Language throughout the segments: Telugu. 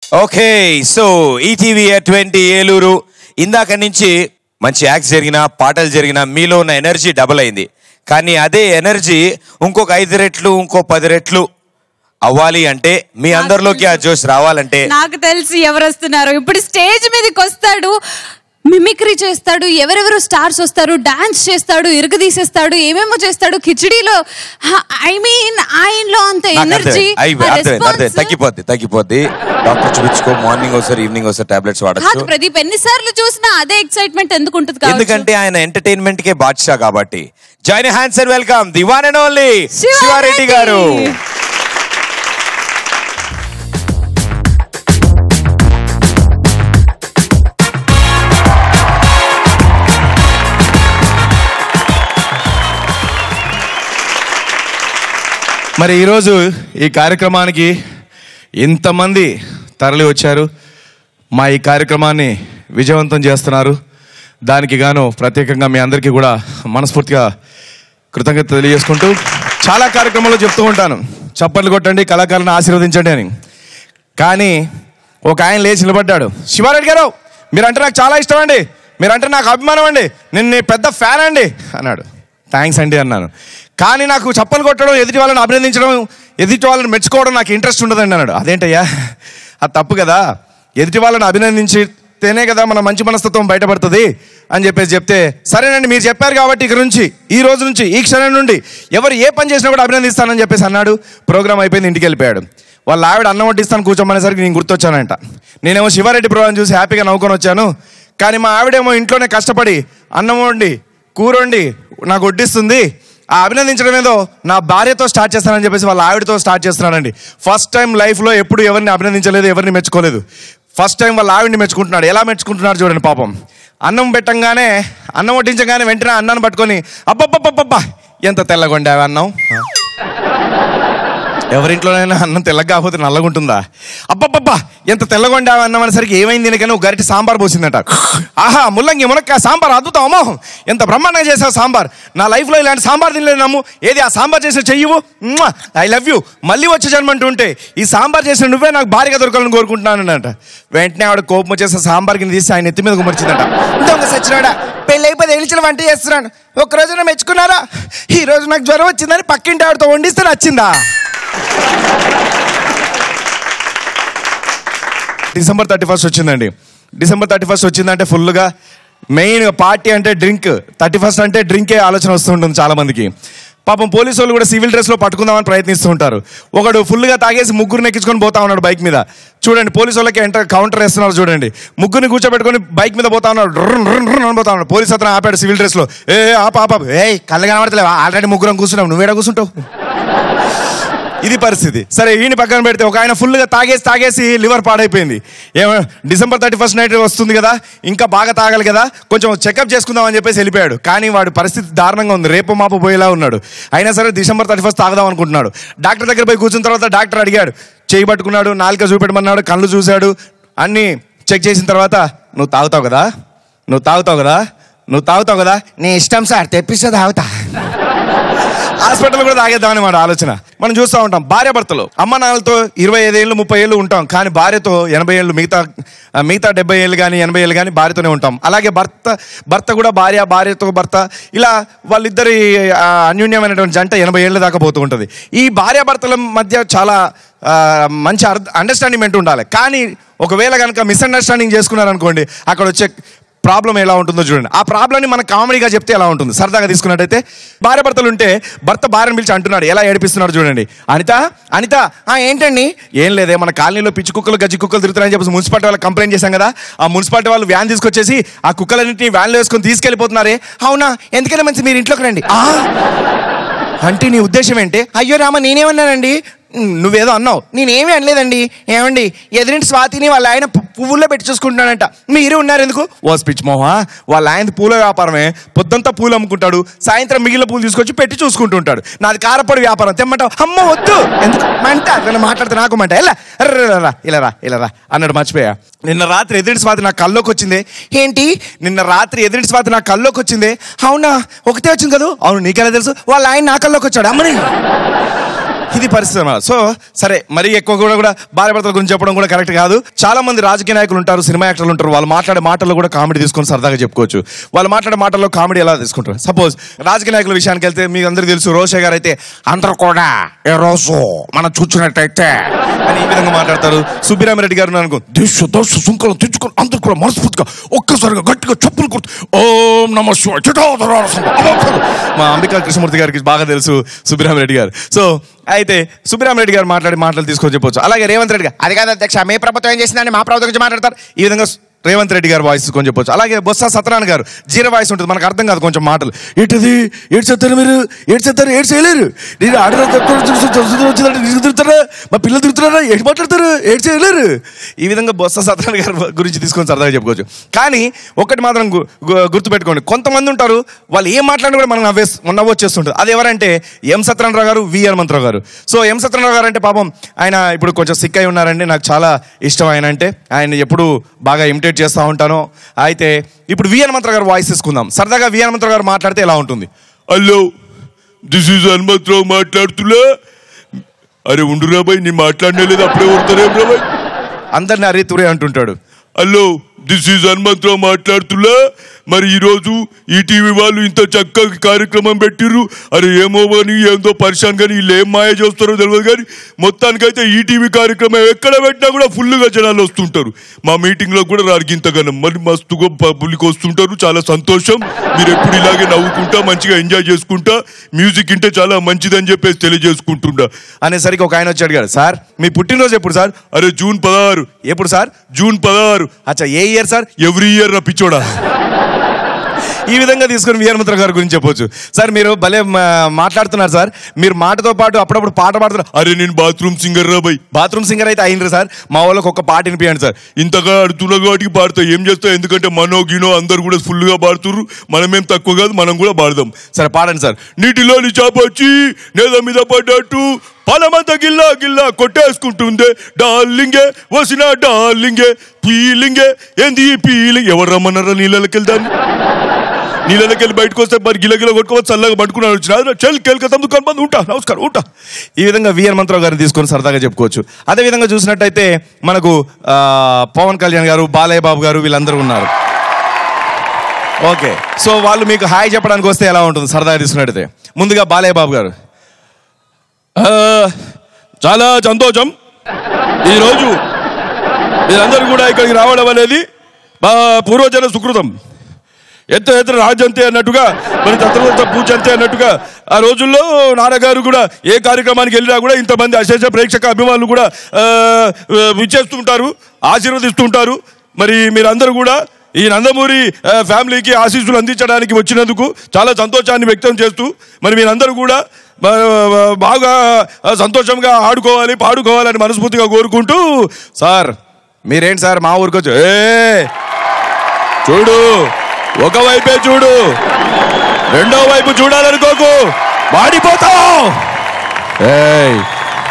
Okay so ETV twenty Eluru ఇందాక నుంచి మంచి యాక్ట్స్ జరిగిన పాటలు జరిగిన మీలో ఉన్న ఎనర్జీ డబుల్ అయింది కానీ అదే ఎనర్జీ ఇంకొక ఐదు రెట్లు ఇంకో పది రెట్లు అవ్వాలి అంటే మీ అందరిలోకి ఆ జోష్ రావాలంటే నాకు తెలిసి ఎవరు వస్తున్నారు ఇప్పుడు స్టేజ్ మీదకి వస్తాడు మిమిక్రీ చేస్తాడు ఎవరెవరు స్టార్స్ వస్తారు డాన్స్ చేస్తాడు ఇరుగదీసేస్తాడు ఏమేమో చేస్తాడు కిచడీలో ఐ మీన్ ఆయనలో అంత నాకు ఎనర్జీ అర్థమైంది. అయిపోయి- అర్థమైంది అర్థమైంది తగ్గిపోద్ది తగ్గిపోద్ది డాక్టర్ చూపించుకో మార్నింగ్ ఒకసారి ఈవినింగ్ ఒకసారి టాబ్లెట్స్ కాదు వాడచ్చు ప్రదీప్ ఎన్నిసార్లు చూసినా అదే ఎక్సైట్మెంట్ ఎందుకు ఉంటుంది కావచ్చు? ఎందుకంటే ఆయన ఎంటర్టైన్మెంట్ కే బాద్షా కాబట్టి join hands and welcome the one and only Shiva Reddy. Shiva Reddy garu మరి ఈరోజు ఈ కార్యక్రమానికి ఇంతమంది తరలి వచ్చారు మా ఈ కార్యక్రమాన్ని విజయవంతం చేస్తున్నారు దానికి గాను ప్రత్యేకంగా మీ అందరికీ కూడా మనస్ఫూర్తిగా కృతజ్ఞత తెలియజేసుకుంటూ చాలా కార్యక్రమాల్లో చెప్తూ ఉంటాను చప్పట్లు కొట్టండి కళాకారులను ఆశీర్వదించండి అని కానీ ఒక ఆయన లేచి నిలబడ్డాడు శివారెడ్డి గారు మీరంటే నాకు చాలా ఇష్టం అండి మీరంటే నాకు అభిమానం అండి నేను నీ పెద్ద ఫ్యాన్ అండి అన్నాడు థ్యాంక్స్ అండి అన్నాను కానీ నాకు చప్పలు కొట్టడం ఎదుటి వాళ్ళని అభినందించడం ఎదుటి వాళ్ళని మెచ్చుకోవడం నాకు ఇంట్రెస్ట్ ఉండదండి అన్నాడు అదేంటయ్యా అది తప్పు కదా ఎదుటి వాళ్ళని అభినందించితేనే కదా మన మంచి మనస్తత్వం బయటపడుతుంది అని చెప్పేసి చెప్తే సరేనండి మీరు చెప్పారు కాబట్టి ఇక నుంచి ఈ రోజు నుంచి ఈ క్షణం నుండి ఎవరు ఏ పని చేసినా కూడా అభినందిస్తానని చెప్పేసి అన్నాడు ప్రోగ్రామ్ అయిపోయింది ఇంటికి వెళ్ళిపోయాడు వాళ్ళ ఆవిడ అన్నం వడ్డిస్తాను కూర్చోమనేసరికి నేను గుర్తొచ్చానంట నేనేమో శివారెడ్డి ప్రోగ్రాం చూసి హ్యాపీగా నవ్వుకొని వచ్చాను కానీ మా ఆవిడేమో ఇంట్లోనే కష్టపడి అన్నం వండి కూర వండి నాకు వడ్డిస్తుంది ఆ అభినందించడం ఏదో నా భార్యతో స్టార్ట్ చేస్తానని చెప్పేసి వాళ్ళ ఆవిడతో స్టార్ట్ చేస్తున్నానండి ఫస్ట్ టైం లైఫ్లో ఎప్పుడు ఎవరిని అభినందించలేదు ఎవరిని మెచ్చుకోలేదు ఫస్ట్ టైం వాళ్ళ ఆవిడని మెచ్చుకుంటున్నాడు ఎలా మెచ్చుకుంటున్నాడు చూడండి పాపం అన్నం పెట్టంగానే అన్నం వడ్డించగానే వెంటనే అన్నాన్ని పట్టుకొని అబ్బబ్బబ్బబ్బబ్బా ఎంత తెల్లగొండావు అన్నం ఎవరింట్లోనైనా అన్నం తెల్లగా కాకపోతే నల్లగా ఉంటుందా అబ్బబ్బబ్బా ఎంత తెల్లగా వండావు అన్నం అనేసరికి ఏమైంది దీనికని ఒక గరిటి సాంబార్ పోసిందట ఆహా ముల్లంగి మునక్కాయ సాంబార్ అద్భుతం అమ్మోహం ఎంత బ్రహ్మాండంగా చేసావు సాంబార్ నా లైఫ్లో ఇలాంటి సాంబార్ తినలేదు నమ్ము ఏది ఆ సాంబార్ చేసిన చెయ్యవు ఐ లవ్ యూ మళ్ళీ వచ్చే జన్మంటూ ఉంటే ఈ సాంబార్ చేసిన నువ్వే నాకు భారీగా దొరకాలని కోరుకుంటున్నానంట వెంటనే ఆవిడ కోపం వచ్చేసి సాంబార్ కింద తీసి ఆయన ఎత్తి మీద గుమర్చిందట దొంగ సచ్చినాడా పెళ్ళి అయిపోయి ఎలిచిన వంట చేస్తున్నాడు ఒక రోజున మెచ్చుకున్నారా ఈ రోజు నాకు జ్వరం వచ్చిందని పక్కింటి ఆవిడతో వండిస్తే నచ్చిందా డిసెంబర్ థర్టీ ఫస్ట్ వచ్చిందండి డిసెంబర్ థర్టీ ఫస్ట్ వచ్చిందంటే ఫుల్గా మెయిన్ పార్టీ అంటే డ్రింక్ థర్టీ ఫస్ట్ అంటే డ్రింకే ఆలోచన వస్తూ ఉంటుంది చాలా మందికి పాపం పోలీసు వాళ్ళు కూడా సివిల్ డ్రెస్లో పట్టుకుందామని ప్రయత్నిస్తూ ఉంటారు ఒకడు ఫుల్గా తాగేసి ముగ్గురు ఎక్కించుకొని పోతా ఉన్నాడు బైక్ మీద చూడండి పోలీసు వాళ్ళకి ఎంటర్ కౌంటర్ వేస్తున్నారు చూడండి ముగ్గురిని కూర్చోబెట్టుకొని బైక్ మీద పోతా ఉన్నాడు రుర్రున్ రుర్రున్ రుర్రున్ అని పోతా ఉన్నాడు పోలీస్ అతను ఆపాడు సివిల్ డ్రెస్లో ఏ ఆప ఆప ఏ కళ్ళు కనబడతలేవా ఆల్రెడీ ముగ్గురం కూర్చున్నావు నువ్వేడా కూర్చుంటావు ఇది పరిస్థితి సరే ఈయన పక్కన పెడితే ఒక ఆయన ఫుల్గా తాగేసి తాగేసి లివర్ పాడైపోయింది ఏమో డిసెంబర్ థర్టీ ఫస్ట్ నైట్ వస్తుంది కదా ఇంకా బాగా తాగాలి కదా కొంచెం చెకప్ చేసుకుందాం అని చెప్పేసి వెళ్ళిపోయాడు కానీ వాడి పరిస్థితి దారుణంగా ఉంది రేపు మాపు పోయేలా ఉన్నాడు అయినా సరే డిసెంబర్ థర్టీ ఫస్ట్ తాగదాం అనుకుంటున్నాడు డాక్టర్ దగ్గర పోయి కూర్చున్న తర్వాత డాక్టర్ అడిగాడు చేయి పట్టుకున్నాడు నాలుక చూపెట్టమన్నాడు కళ్ళు చూశాడు అన్నీ చెక్ చేసిన తర్వాత నువ్వు తాగుతావు కదా నువ్వు తాగుతావు కదా నువ్వు తాగుతావు కదా నీ ఇష్టం సార్ తెప్పిస్తే తాగుతా హాస్పిటల్ కూడా తాగేద్దాం అనమాట ఆలోచన మనం చూస్తూ ఉంటాం భార్య భర్తలు అమ్మ నాన్నలతో ఇరవై ఐదు ఏళ్ళు ముప్పై ఏళ్ళు ఉంటాం కానీ భార్యతో ఎనభై ఏళ్ళు మిగతా ఆ, మిగతా డెబ్బై ఏళ్ళు కానీ ఎనభై ఏళ్ళు కానీ భార్యతోనే ఉంటాం అలాగే భర్త భర్త కూడా భార్య భార్యతో భర్త ఇలా వాళ్ళిద్దరి ఆ, అన్యోన్యమైనటువంటి జంట ఎనభై ఏళ్ళ దాకా పోతూ ఉంటుంది ఈ భార్య భర్తల మధ్య చాలా ఆ, మంచి అండర్స్టాండింగ్ ఉండాలి కానీ ఒకవేళ కనుక మిస్అండర్స్టాండింగ్ చేసుకున్నారనుకోండి అక్కడ వచ్చే ప్రాబ్లం ఎలా ఉంటుందో చూడండి ఆ ప్రాబ్లమ్ని మనం కామెడీగా చెప్తే ఎలా ఉంటుంది సరదాగా తీసుకున్నట్టయితే భార్య భర్తలు ఉంటే భర్త భార్యను పిలిచి అంటున్నాడు ఎలా ఏడిపిస్తున్నాడు చూడండి అనిత అనిత ఆ ఏంటండి ఏం లేదే మన కాలనీలో పిచ్చి కుక్కలు గజ్జి కుక్కలు తిరుగుతున్నాయని చెప్పేసి మున్సిపాలిటీ వాళ్ళకి కంప్లైంట్ చేశాం కదా ఆ మున్సిపాలిటీ వాళ్ళు వ్యాన్ తీసుకొచ్చేసి ఆ కుక్కలన్నింటినీ వ్యాన్లో వేసుకొని తీసుకెళ్ళిపోతున్నారే అవునా ఎందుకైనా మంచి మీరు ఇంట్లోకి రండి "ఆ, అంటే నీ ఉద్దేశం ఏంటి అయ్యో రామ నేనేమన్నానండి "ఉమ్, నువ్వేదో అన్నావు నేనేమీ అనలేదండి ఏమండి ఎదురింటి స్వాతిని వాళ్ళ ఆయన పు- పువ్వుల్లో పెట్టి చూసుకుంటున్నాడంట మీరు ఉన్నారు ఎందుకు ఓ స్పిచ్ మోహా వాళ్ళ ఆయన పూల వ్యాపారమే పొద్దంతా పూలు అమ్ముకుంటాడు సాయంత్రం మిగిలిన పూలు తీసుకొచ్చి పెట్టి చూసుకుంటుంటాడు నాది కారపొడి వ్యాపారం తెమ్మంటావు అమ్మ వద్దు ఎందుకు మంట నేను మాట్లాడితే నాకు మంట ఎలా రా ఇలా రా ఇలా రా అన్నాడు మర్చిపోయా నిన్న రాత్రి ఎదురింటి స్వాతి నా కల్లోకి వచ్చింది ఏంటి నిన్న రాత్రి ఎదురింటి స్వాతి నా కల్లోకి వచ్చింది అవునా ఒకటే వచ్చింది కదా అవును నీకెలా తెలుసు వాళ్ళ ఆయన నా కల్లోకి వచ్చాడు అమ్మని ఇది పరిస్థితి అన్నమాట సో సరే మరీ ఎక్కువ కూడా కూడా భార్య భర్తల గురించి చెప్పడం కూడా కరెక్ట్ కాదు చాలా మంది రాజకీయ నాయకులు ఉంటారు సినిమా యాక్టర్లు ఉంటారు వాళ్ళు మాట్లాడే మాటల్లో కూడా కామెడీ తీసుకొని సరదాగా చెప్పుకోవచ్చు వాళ్ళు మాట్లాడే మాటల్లో కామెడీ ఎలా తీసుకుంటారు సపోజ్ రాజకీయ నాయకుల విషయానికి వెళ్తే మీకు అందరికీ తెలుసు రోషే గారు అయితే అందరూ కూడా ఏ రోజు మనం చూసినట్టయితే అని ఈ విధంగా మాట్లాడతారు సుబ్బిరామిరెడ్డి గారు అనుకో దేశ దోష సుంకలు తెచ్చుకొని అందరూ కూడా మనస్ఫూర్తిగా ఒక్కసారిగా గట్టిగా చెప్పులు కొడుతూ ఓం నమ శివాయ చిటాధరార సంభ అమోఘం. మా అంబికా కృష్ణమూర్తి గారికి బాగా తెలుసు సుబ్బిరామిరెడ్డి గారు సో అయితే సుబ్బిరామిరెడ్డి గారు మాట్లాడి మాటలు తీసుకొని చెప్పొచ్చు అలాగే రేవంత్ రెడ్డి గారు అది కాదు అధ్యక్ష మీ ప్రభుత్వం ఏం చేసిందని మా ప్రభుత్వం గురించి మాట్లాడతారు ఈ విధంగా రేవంత్ రెడ్డి గారు వాయిస్ కొంచెం చెప్పొచ్చు అలాగే బొత్స సత్యనారాయణ గారు జీరో వాయిస్ ఉంటుంది మనకు అర్థం కాదు కొంచెం మాటలు ఏంటిది ఏడు చెప్తారు మీరు ఏడు చెప్తారు ఏడు చేయలేరు నేను ఆడరా తిరుగుతారా మా పిల్లలు తిరుగుతున్నారా ఏడు మాట్లాడతారు ఏడు చేయలేరు ఈ విధంగా బొత్స సత్యనారాయణ గారి గురించి తీసుకొని సరదాగా చెప్పుకోవచ్చు కానీ ఒకటి మాత్రం గు- గు- గుర్తుపెట్టుకోండి కొంతమంది ఉంటారు వాళ్ళు ఏం మాట్లాడినా కూడా మనం నవ్వే నవ్వొచ్చేస్తుంటుంది అది ఎవరంటే ఎం సత్యనారాయణ గారు వి హనుమంతరావు గారు సో ఎం సత్యనారాయణ గారు అంటే పాపం ఆయన ఇప్పుడు కొంచెం సిక్ అయి ఉన్నారండి నాకు చాలా ఇష్టం ఆయన అంటే ఆయన ఎప్పుడు బాగా ఇమిటేట్ చేస్తూ ఉంటాను అయితే ఇప్పుడు వి హనుమంతరావు గారు వాయిస్ తీసుకుందాం సరదాగా వి హనుమంతరావు గారు మాట్లాడితే ఎలా ఉంటుంది హలో దిస్ ఈజ్ హనుమంతరావు మాట్లాడుతున్నా అరే ఉండురా బాయ్ నేను మాట్లాడలేదు అప్పుడే కొడతారేం రా బాయ్ అందరిని అరే తురే అంటుంటాడు హలో దిస్ ఈజ్ హనుమంతరావు మాట్లాడుతున్నా మరి ఈరోజు ఈటీవీ వాళ్ళు ఇంత చక్కగా కార్యక్రమం పెట్టిర్రు అరే ఏమో అని ఏందో పరిశాన్ కానీ వీళ్ళు ఏం మాయ చేస్తారో తెలియదు కానీ మొత్తానికైతే ఈటీవీ కార్యక్రమం ఎక్కడ పెట్టినా కూడా ఫుల్గా జనాలు వస్తుంటారు మా మీటింగ్లో కూడా రారు గింతగానం మరి మస్తుగా పబ్లిక్ వస్తుంటారు చాలా సంతోషం మీరు ఎప్పుడు ఇలాగే నవ్వుకుంటా మంచిగా ఎంజాయ్ చేసుకుంటా మ్యూజిక్ ఇంటే చాలా మంచిదని చెప్పేసి తెలియజేసుకుంటుంటా అనేసరికి ఒక ఆయన వచ్చాడు గారు సార్ మీ పుట్టినరోజు ఎప్పుడు సార్ అరే జూన్ పదహారు ఎప్పుడు సార్ జూన్ పదహారు అచ్చా a year sir every year రప్పించోడా ఈ విధంగా తీసుకుని వీరమిత్ర గారి గురించి చెప్పొచ్చు సార్ మీరు భలే మా- మాట్లాడుతున్నారు సార్ మీరు మాటతో పాటు అప్పుడప్పుడు పాట పాడుతున్నారు అరే నేను బాత్రూమ్ సింగర్ రా బై బాత్రూమ్ సింగర్ అయితే అయినరు సార్ మా వాళ్ళకి ఒక పాట వినిపించండి సార్ ఇంతగా అడుతున్నా కాబట్టి పాడతా ఏం చేస్తా ఎందుకంటే మనో గినో అందరు కూడా ఫుల్ గా పాడుతుర్రు మనమేం తక్కువ కాదు మనం కూడా పాడదాం సరే పాడండి సార్ నీటిలోని చేప వచ్చి నేల మీద పడ్డట్టు పలమంత గిల్లా గిల్లా కొట్టేసుకుంటుందే డార్లింగే వసిన డార్లింగే పీలింగే ఏంది ఈ పీలింగ్ ఎవరు రమ్మన్నారా నీళ్ళకి వెళ్దాన్ని నీళ్ళకి వెళ్ళి బయటకు వస్తే మరి గిల గిల కొట్టుకోవచ్చు చల్లగా పట్టుకున్నాడు వచ్చిన చెల్ కెల్కతం దుకాణం బంద్ ఉంటా నమస్కారం ఉంటా ఈ విధంగా వి హనుమంతరావు గారిని తీసుకొని సరదాగా చెప్పుకోవచ్చు అదే విధంగా చూసినట్టయితే మనకు ఆ, పవన్ కళ్యాణ్ గారు బాలయ్య బాబు గారు వీళ్ళందరూ ఉన్నారు ఓకే సో వాళ్ళు మీకు హాయ్ చెప్పడానికి వస్తే ఎలా ఉంటుంది సరదాగా తీసుకున్నట్టయితే ముందుగా బాలయ్య బాబు గారు ఆ, చాలా సంతోషం ఈరోజు మీరందరూ కూడా ఇక్కడికి రావడం అనేది మా పూర్వజన సుకృతం ఎత్త ఎత్త రాజంతే అన్నట్టుగా మన తత్వ పూజ అంతే అన్నట్టుగా ఆ రోజుల్లో నాన్నగారు కూడా ఏ కార్యక్రమానికి వెళ్ళినా కూడా ఇంతమంది అశేష ప్రేక్షక అభిమానులు కూడా ఆ, ఆ, ఇచ్చేస్తుంటారు ఆశీర్వదిస్తుంటారు మరి మీరందరూ కూడా ఈ నందమూరి ఆ, ఫ్యామిలీకి ఆశీస్సులు అందించడానికి వచ్చినందుకు చాలా సంతోషాన్ని వ్యక్తం చేస్తూ మరి మీరందరూ కూడా బా- బా- బాగా ఆ, సంతోషంగా ఆడుకోవాలి పాడుకోవాలని మనస్ఫూర్తిగా కోరుకుంటూ సార్ మీరేంటి సార్ మా ఊరికి వచ్చి ఏ చూడు ఒకవైపే చూడు రెండో వైపు చూడాలనుకోకు మాడిపోతావు ఏయ్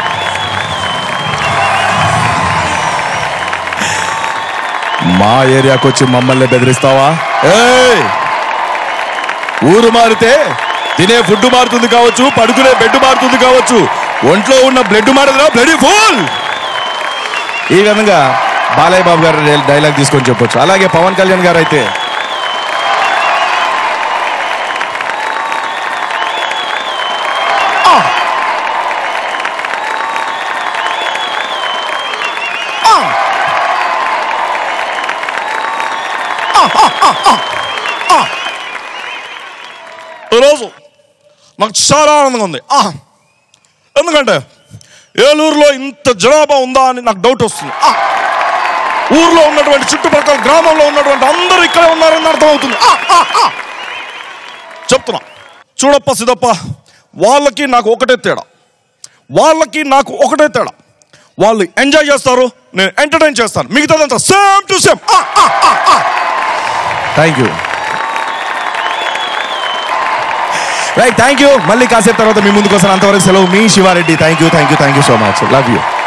మా ఏరియాకి వచ్చి మమ్మల్ని బెదిరిస్తావా ఏయ్! ఊరు మారితే తినే ఫుడ్ మారుతుంది కావచ్చు పడుకునే బెడ్ మారుతుంది కావచ్చు ఒంట్లో ఉన్న బ్లడ్ మారదురా బ్లడ్ ఫుల్ ఈ విధంగా బాలయ్య బాబు గారు డై- డైలాగ్ తీసుకొని చెప్పొచ్చు అలాగే పవన్ కళ్యాణ్ గారు అయితే ఈరోజు నాకు చాలా ఆనందంగా ఉంది ఆ! ఎందుకంటే ఏలూరులో ఇంత జనాభా ఉందా అని నాకు డౌట్ వస్తుంది ఆ! ఊర్లో ఉన్నటువంటి చుట్టుపక్కల గ్రామంలో ఉన్నటువంటి అందరూ ఇక్కడే ఉన్నారని అర్థమవుతుంది ఆ! ఆ! ఆ! చెప్తున్నా చూడప్ప సిదప్ప వాళ్ళకి నాకు ఒకటే తేడా వాళ్ళకి నాకు ఒకటే తేడా వాళ్ళు ఎంజాయ్ చేస్తారు నేను ఎంటర్టైన్ చేస్తాను మిగతాదంతా same to same thank you right thank you మళ్ళీ కాసేపు తర్వాత మీ ముందుకు వస్తాను అంతవరకు సెలవు మీ Shiva Reddy thank you thank you thank you so much love you